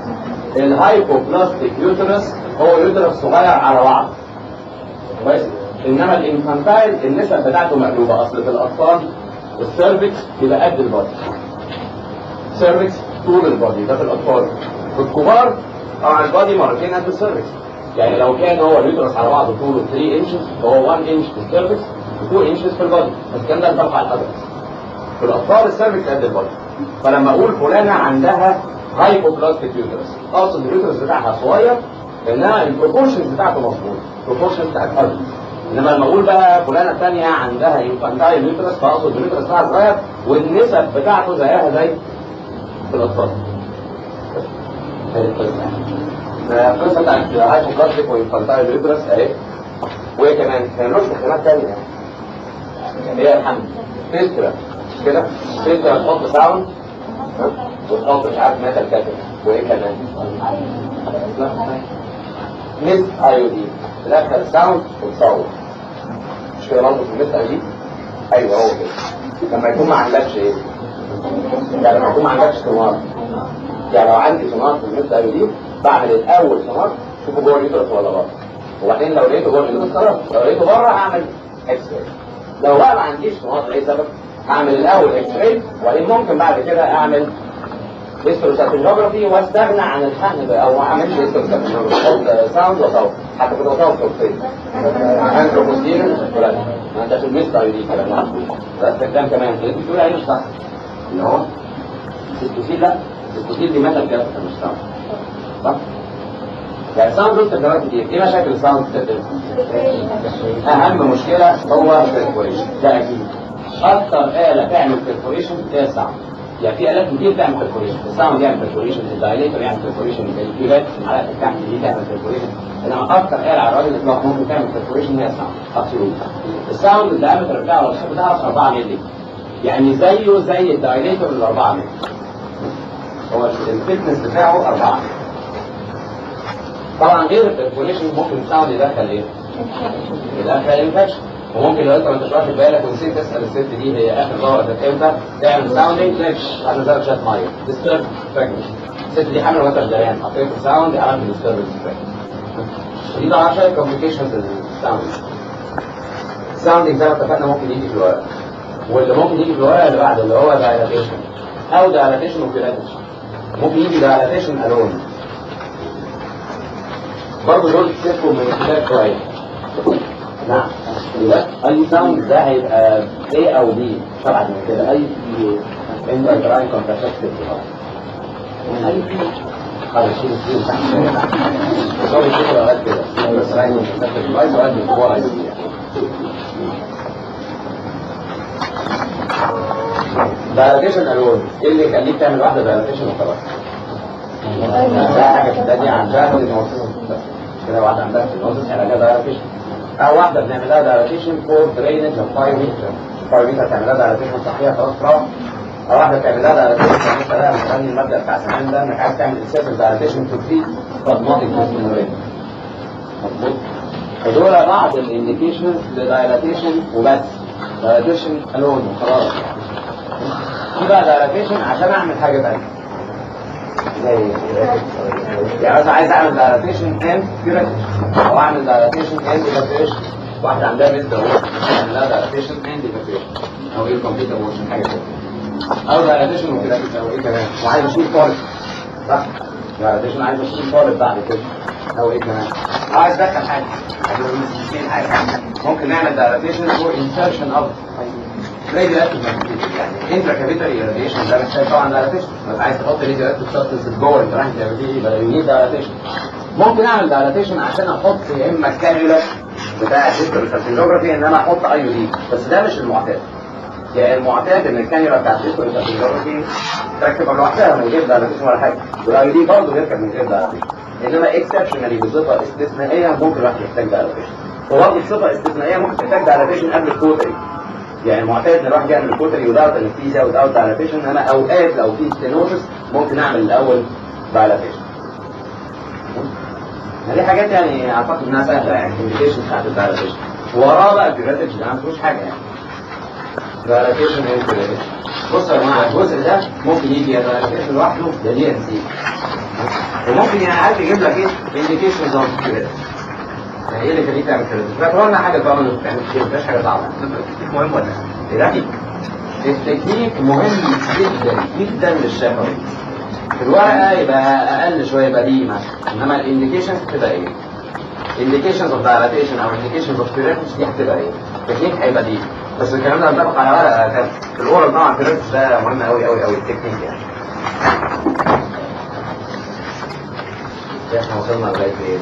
الهايبوبلاستيك يوترس هو يوترس صغير على بعض كويس انما الانفانتايل النسب بتاعته مقلوبه اصل في الاطفال السيرفكس بيبقى قد البادي سيرفكس طول البادي ده في الاطفال في الكبار طبعا البادي مرتين قد السيرفكس يعني لو كان هو اليوترس على بعضه طوله 3 انشز فهو 1 انش في السيرفكس و2 انشز في البادي بس الكلام ده ينطبق على الادلتس في الاطفال السيرفكس قد البادي فلما اقول فلانه عندها هايبوبلاستيك يوترس اقصد اليوترس بتاعها صغير انما البروبورشنز بتاعته مظبوط البروبورشنز بتاعت الادلتس انما لما اقول بقى فلانه ثانيه عندها انفانتايل يوترس فاقصد اليوترس بتاعها صغير والنسب بتاعته زيها زي في الاطفال هي القصه القصه بتاعت هايبوبلاستيك وانفانتايل يوترس اهي وايه كمان كان له استخدامات ثانيه هي الحمل فيسترا مش كده فيسترا تحط ساوند ها؟ وتحط مش عارف ميتال كاتب وايه كمان ميس اي دي تدخل ساوند وتصور مش كده برضه في الميس اي دي ايوه هو كده لما يكون ما عندكش ايه يعني لما يكون ما عندكش سونار يعني لو عندي سونار في الميس اي دي بعمل الاول سونار شوفوا جوه اليوترس ولا بره وبعدين لو لقيته جوه اليوترس خلاص لو لقيته بره هعمل اكس راي لو بقى ما عنديش سونار لاي سبب هعمل الاول اكس راي وبعدين ممكن بعد كده اعمل هيستروساتيجرافي واستغنى عن الحقن بقى او ما اعملش هيستروساتيجرافي احط ساوند وصوت حتى كنت بصوت صوتين انتروبوستيرن ولا ما انت في الميست اي دي كلام ده استخدام كمان انت بتقول عليه مش صح اللي هو السيستوسيل لا السيستوسيل دي مثل كده مش ساوند صح يعني ساوند له استخدامات كتير ايه مشاكل الساوند اهم مشكله هو البرفوريشن ده اكيد اكتر اله تعمل برفوريشن هي الساوند يعني في آلات كتير تعمل برفوريشن الساوند يعمل برفوريشن الدايليتر يعمل برفوريشن الكيبات معلقه الكحل دي تعمل برفوريشن انما اكتر آلة على وجه الاطلاق ممكن تعمل برفوريشن هي الساوند ابسولوت الساوند الدايمتر بتاعه والشيب بتاعه 4 مللي يعني زيه زي الدايليتر ال 4 مللي هو الفتنس بتاعه 4 مللي طبعا غير البرفوريشن ممكن الساوند يدخل ايه؟ يدخل انفكشن وممكن لو انت ما انتش واخد بالك ونسيت تسال الست دي هي اخر دوره كانت امتى تعمل ساوندنج تلاقي عامل زي شات ميه ديسترب بريجنسي الست دي حامل وانت دريان حطيت الساوند عملت ديسترب دي طبعا عشان كومبليكيشنز الساوندنج الساوندنج زي ما اتفقنا ممكن يجي في الورق واللي ممكن يجي في الورق اللي بعده اللي هو دايلاتيشن او دايلاتيشن وكيلاتيشن ممكن يجي دايلاتيشن الون برضه دول تسيبكم من الكتاب شويه نعم يبقى اي ساوند ده هيبقى A او B طبعا من كده اي انت تراين كونتراكتيف اي خلاص شيل شيل تحت بس هو بيشتغل اوقات كده بس راين كونتراكتيف بايظ اوقات بيكبر عايز دايلاتيشن الون ايه اللي يخليك تعمل واحده دايلاتيشن وخلاص؟ ده حاجه تانية عندها كده واحده عندها ستينوزس علاجها دايلاتيشن أو واحدة بنعملها دايلاتيشن فور درينج اوف 5 متر 5 متر تعملها دايلاتيشن صحية خلاص تروح أو واحدة بتعملها دايلاتيشن مثلا مستني المبدأ بتاع زمان ده إنك عايز تعمل انسيرفر دايلاتيشن تو تريت فازماتيك ديسمنوريا مظبوط فدول بعض الانديكيشنز لدايلاتيشن وبس دايلاتيشن الون وخلاص في بقى دايلاتيشن عشان أعمل حاجة تانية زي يعني مثلا عايز اعمل دايلاتيشن اند كيوراتيف او اعمل دايلاتيشن اند ايفاكيويشن واحده عندها ميس دوت اعمل لها دايلاتيشن اند ايفاكيويشن او ايه كومبليت ابورشن حاجه كده او دايلاتيشن وكيوراتيف او ايه كمان وعايز اشيل طالب صح دايلاتيشن عايز اشيل طالب بعد كده او ايه كمان عايز ادخل حاجه عايز اعمل حاجه ممكن نعمل دايلاتيشن فور انسرشن اوف راديواكتيف يعني انترا كافيتري راديشن ده محتاج طبعا دايلاتيشن بس عايز تحط راديواكتيف سبستنس جوه الجراحه الكافيتري يبقى يونيد دايلاتيشن ممكن اعمل دايلاتيشن عشان احط يا اما الكانيولا بتاع الهيستوريكالجيوغرافي ان انا احط اي دي بس ده مش المعتاد يعني المعتاد ان الكانيولا بتاعت الهيستوريكالجيوغرافي تركب لوحدها من غير دايلاتيشن ولا حاجه والاي دي برضه بيركب من غير دايلاتيشن انما اكسبشنالي بصفه استثنائيه ممكن الواحد يحتاج دايلاتيشن وبرضه بصفه استثنائيه ممكن تحتاج دايلاتيشن قبل الكوتري يعني المعتاد ان الواحد يعمل الكوتري وداوت انستيزيا وداوت دايلاتيشن انا اوقات لو في ستينوزس ممكن اعمل الاول دايلاتيشن دي حاجات يعني اعتقد انها سهله يعني الكوميونيكيشن بتاعت الدايلاتيشن وراه بقى الجراتيج ده ما فيهوش حاجه يعني دايلاتيشن ايه كده بص يا جماعه الجزء ده ممكن يجي يا دايلاتيشن لوحده يا دي ان سي وممكن يعني عارف يجيب لك ايه انديكيشنز اوف يعني ايه اللي يخليك تعمل كده؟ هو حاجه طبعا ما بتعملش كده مفيش حاجه صعبه التكنيك مهم ولا ايه ده؟ التكنيك مهم جدا جدا للشفوي في الورقه يبقى اقل شويه يبقى دي مثلا انما الانديكيشنز تبقى ايه؟ انديكيشنز اوف دايلاتيشن او انديكيشنز اوف بيريتش دي هتبقى ايه؟ التكنيك هيبقى دي بس الكلام ده هنطبق على ورقه كده في الاورال طبعا البيريتش ده مهم قوي قوي قوي التكنيك يعني احنا وصلنا لغايه ايه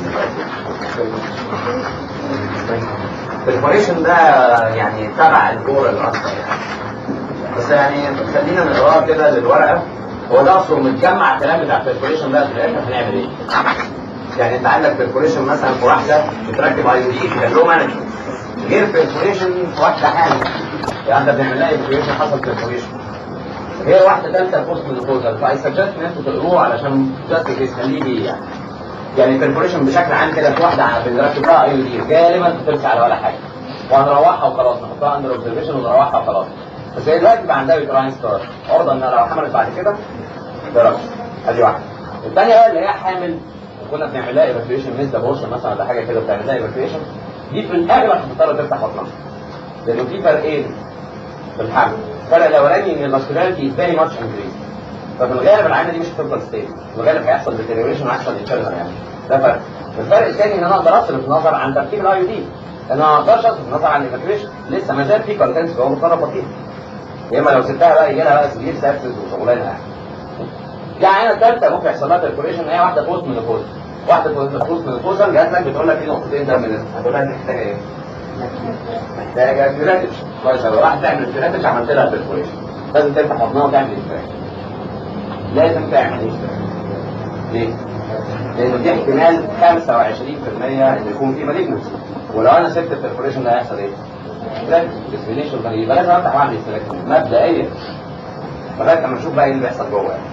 البريباريشن ده يعني تبع الاورال اكتر يعني بس يعني خلينا نقراه كده للورقه هو ده اصله متجمع الكلام بتاع البريباريشن ده في الاخر هنعمل ايه؟ يعني انت عندك بريباريشن مثلا في واحده بتركب اي دي كان له مانجمنت غير بريباريشن في واحده حامل يعني انت بنعمل لها بريباريشن حصل بريباريشن هي واحده ثالثه بوست مينوبوزال فاي سجست ان انتوا تقروه علشان جاست كيس خليه بيه يعني يعني البرفوريشن بشكل عام كده في واحده بنركب لها اي دي غالبا بترسى على ولا حاجه وهنروحها وخلاص نحطها اندر اوبزرفيشن ونروحها وخلاص بس هي دلوقتي بقى عندها يوتراين ستار عرضه انها لو حملت بعد كده درجه ادي واحده الثانيه بقى اللي هي حامل وكنا بنعمل لها ايفاكيويشن ميز ابورشن مثلا ولا حاجه كده بتعمل لها ايفاكيويشن دي في الاغلب هتضطر تفتح بطنها لانه في فرقين في الحمل الفرق الاولاني ان الماسكولاريتي فيري ماتش انكريز ففي الغالب العينه دي مش هتفضل ستيبل في الغالب هيحصل ديتيريوريشن وهيحصل انترنال يعني ده فرق الفرق الثاني ان انا اقدر اصرف نظر عن تركيب الاي دي لان انا ما اقدرش اصرف نظر عن الايفاكيويشن لسه ما زال في كونتنس جوه مضطر بطيء يا اما لو سبتها بقى يجي لها بقى سبيل سابسس وشغلانه يعني دي عينه ثالثه ممكن يحصل لها تركيبيشن هي واحده بوست من واحده بوست من الفوزن جات لك بتقول لك في نقطتين دم نزل هتقول لها انت محتاجه ايه؟ محتاجه فيراتش كويس لو راح تعمل فيراتش عملت لها برفوريشن لازم تفتح حضنها وتعمل استراك لازم تعمل استراك ليه؟ لان دي احتمال 25% ان يكون في مالجنسي ولو انا سبت البرفوريشن ده هيحصل ايه؟ استراك ديسمينيشن يبقى لازم افتح واعمل استراك مبدئيا لغايه اما نشوف بقى ايه اللي بيحصل جوه يعني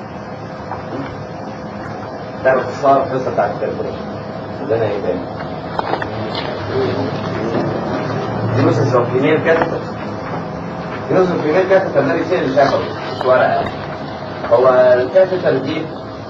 ده باختصار القصه بتاعت البرفوريشن عندنا ايه تاني؟ دينوسس اوف فيميل كاتيتر دينوسس اوف فيميل كاتيتر ده بيصير اللي شافه مش ورقه هو الكاتيتر دي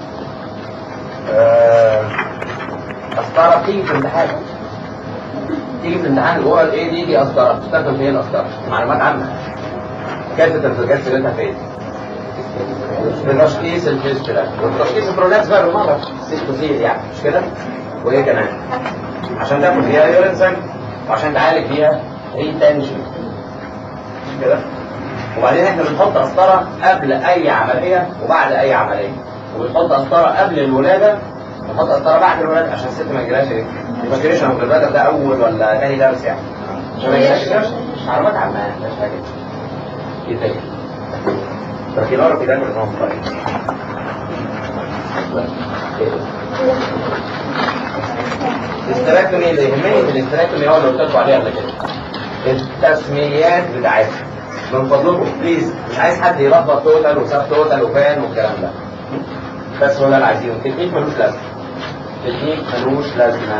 آه، قسطره بتيجي في الامتحان تيجي في امتحان الاورال ايه دي دي قسطره بتستخدم فين القسطره معلومات عامه كاتيتر في جت سيرتها فين؟ في تشخيص الفيستولا والتشخيص البرولابس بقى بالمره سيستوزيل يعني مش كده؟ وايه كمان؟ عشان تاخد فيها يورين سايكل وعشان تعالج فيها ريتنشن مش كده؟ وبعدين احنا بنحط قسطره قبل اي عمليه وبعد اي عمليه وبنحط قسطره قبل الولاده ونحط قسطره بعد الولاده عشان الست ما يجيلهاش ايه؟ الفاكريشن اوف الولاده ده اول ولا تاني درس يعني عشان ما يجيلهاش كرش مش معلومات عامه يعني مش حاجه ايه تاني؟ تركيبات في ده نظام طيب الاستراكتومي اللي يهمني في الاستراكتومي هو اللي قلت لكم عليه قبل كده التسميات بتاعتها من فضلكم بليز مش عايز حد يلخبط توتال وساب توتال وفان والكلام ده بس هو ده اللي عايزينه التكنيك ملوش لازمه التكنيك ملوش لازمه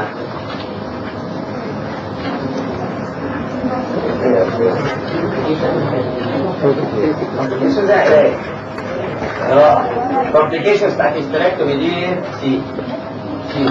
كومبليكيشن ده علاج اه كومبليكيشنز بتاعت الاستراكتومي دي سي سي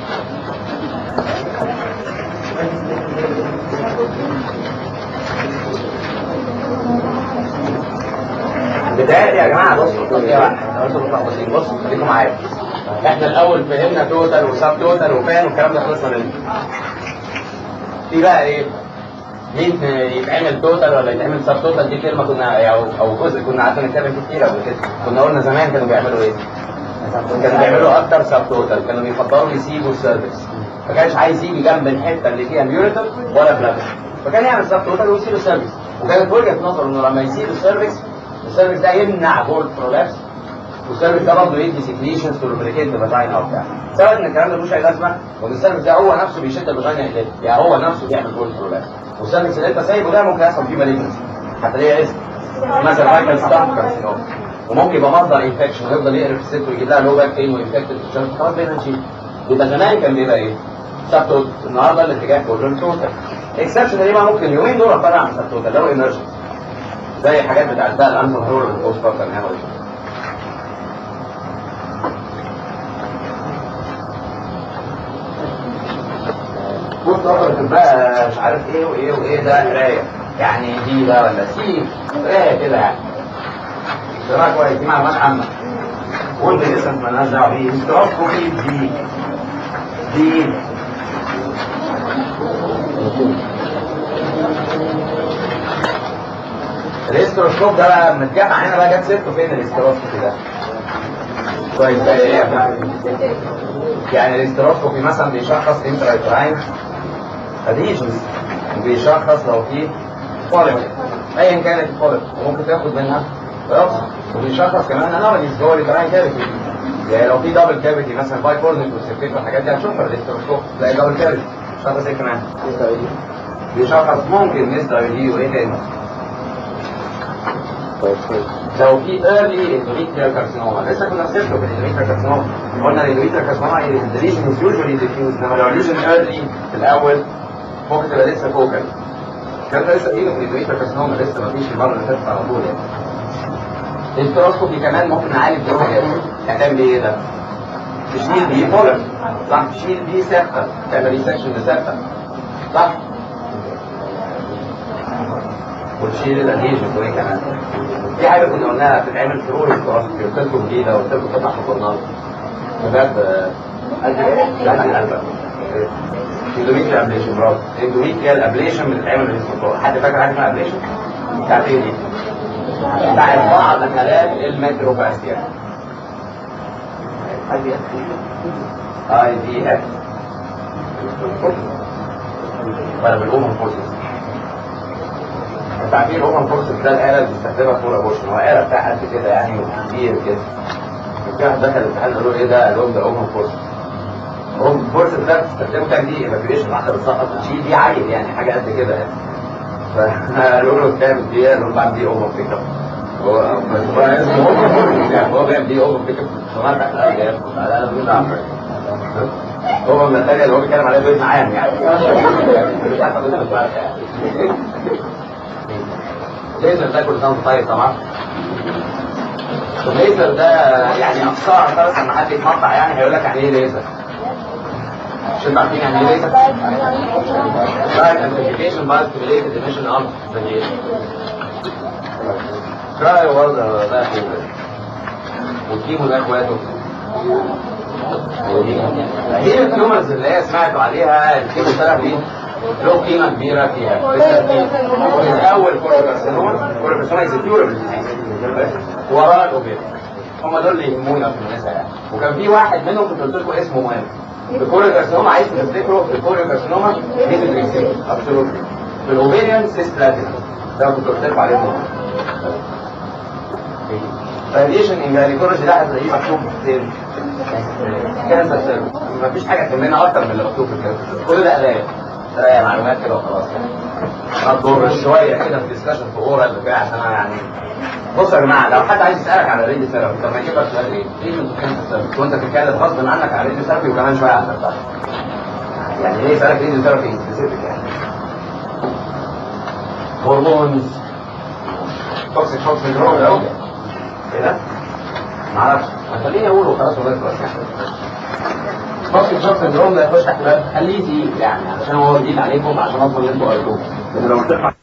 بداية يا جماعة بصوا قضية واحدة بصوا متلخبطين بصوا خليكم معايا احنا الأول فهمنا توتال وساب توتال وفان والكلام ده خلصنا منه في بقى ايه؟ مين يتعمل توتال ولا يتعمل سب توتال دي كلمة كنا او او جزء كنا قعدنا نتكلم فيه كتير قبل كده كنا قلنا زمان كانوا بيعملوا ايه؟ كانوا بيعملوا اكتر سب توتال كانوا بيفضلوا يسيبوا السيرفكس ما كانش عايز يجي جنب الحته اللي فيها ميوريتال ولا بلاتر فكان يعمل سب توتال ويسيب السيرفكس وكانت وجهه نظره انه لما يسيب السيرفكس السيرفكس ده يمنع بول برولابس والسيرفكس ده برضه يدي سكريشنز تو لوبريكيت الفاجينا او بتاع سبب ان الكلام ده ملوش اي لازمه وان السيرفكس ده هو نفسه بيشد الفاجينا اليه يعني هو نفسه بيعمل بول برولابس والسيرفكس اللي انت سايبه ده ممكن يحصل فيه مالجنسي حتى ليه اسم مثلا مايكل ستامب كارسينوم وممكن يبقى مصدر انفكشن ويفضل يقرف الست ويجيب لها لو باك بين وانفكتد في الشرط خلاص بقينا نشيل يبقى زمان كان بيبقى ايه؟ سبتوت النهارده الاتجاه كله توتال اكسبشن دي بقى ممكن يومين دول طالع عن سبتوتال لو انرجي زي الحاجات بتاعت بقى الانفل هرول والبوست فاكر نعمل بص اوبرتيف بقى مش عارف ايه وايه وايه ده قرايه يعني دي ده ولا سي قرايه كده يعني قرايه كويس دي معلومات عامه قول لي اسم مالناش دعوه بيه استروسكوبي دي دي الاستروسكوب ده بقى متجمع هنا بقى جت سيرته فين الاستروسكوبي ده؟ كويس بقى ايه يا فندم؟ يعني الاستروسكوبي مثلا بيشخص انترايتراين اديشنز وبيشخص لو في بوليب ايا كانت البوليب وممكن تاخد منها خلاص وبيشخص كمان انوريز جوه التراين كافيتي يعني لو في دبل كافيتي مثلا باي كورنيك وسيركيت والحاجات دي هتشوفها الاستروسكوب تلاقي دبل كافيتي شخص ايه كمان؟ بيشخص ممكن مستر دي وايه تاني؟ لو في early endometrial carcinoma لسه كنا سيرته في endometrial carcinoma قلنا endometrial carcinoma the lesion is usually diffuse انما لو lesion early في الاول ممكن تبقى لسه فوكال كان ده لسه فيه في endometrial carcinoma لسه ما فيش المره اللي فاتت على طول يعني التروسكوبي كمان ممكن نعالج بيه حاجات هتعمل بيه ايه ده؟ تشيل بيه بولر صح تشيل بيه سيرتا تعمل ريسكشن لسيرتا صح وتشيل الادهيجن وايه كمان في حاجه كنا قلناها بتتعمل في رول التراثي قلت لكم جديده قلت لكم فتح في الجورنال بجد قد ايه؟ لا القلب اندوميتريال ابليشن برافو اندوميتريال ابليشن بتتعمل في الدكتور حد فاكر حاجه اسمها ابليشن؟ بتاعت ايه دي؟ بتاعت بعض حالات المتروباستيا اي دي اف ولا بالاومن فورسز تعبير الاوبن فورسز ده الاله اللي بيستخدمها فور ابوشن هو اله بتاع قد كده يعني كبير كده في واحد دخل الامتحان قال له ايه ده؟ قال لهم ده اوبن فورسز اوبن فورسز ده بتستخدمه تعمل دي ايفاكيويشن واحده بتسقط تشيل دي عيل يعني حاجه قد كده يعني فقالوا له بتعمل دي قال لهم بعمل دي اوبن بيك اب هو هو اسمه اوبن فورسز يعني هو بيعمل دي اوبن بيك اب شغال تحت الارض يعني انا بقول له هو من الثانيه اللي هو بيتكلم عليها بيت عام يعني الليزر ده كل سنه طيب طبعا الليزر ده يعني اقصى خالص لما حد يتمطع يعني هيقول لك يعني ايه ليزر مش انتوا عارفين يعني ايه ليزر؟ Direct amplification by stimulated emission of radiation. كرايو برضه ده فوق والكيمو ده اخواته هي التيومرز اللي هي سمعتوا عليها الكيمو ثيرابي له قيمه كبيره فيها من اول كورتيكارسينوما كورتيكارسينوما از كيوربل وراء الاوبير هم دول اللي يهمونا في النساء يعني وكان في واحد منهم كنت قلت لكم اسمه مهم الكورتيكارسينوما عايز تفتكروا الكورتيكارسينوما ميزوتريكسين ابسولوتلي في الاوبيريان سيس بلاتينم ده كنت قلت لكم عليه مهم فالريشن ان جاينيكولوجي ده هتلاقيه مكتوب فين؟ كانسر سيرفيس مفيش حاجه تهمنا اكتر من اللي مكتوب في الكانسر كل ده قرايه قرايه معلومات كده وخلاص هتضر شويه كده في ديسكشن في اورال بتاع عشان انا يعني بصوا يا جماعه لو حد عايز يسالك على الريدي ثيرابي طب ما يجيب لك سؤال ايه؟ ليه انت كانسر سيرفيس وانت بتتكلم غصب عنك على الريدي ثيرابي وكمان شويه على الثيرابي يعني ليه يسالك ريدي ثيرابي سبيسيفيك يعني هرمونز توكسيك شوك سندروم ده كده معرفش خليني اقوله خلاص ونخلص يعني توكسيك شوك سندروم ده يخش تحت باب خليه تقيل يعني عشان هو جديد عليكم عشان اصلا اللي انتوا قريتوه لان لو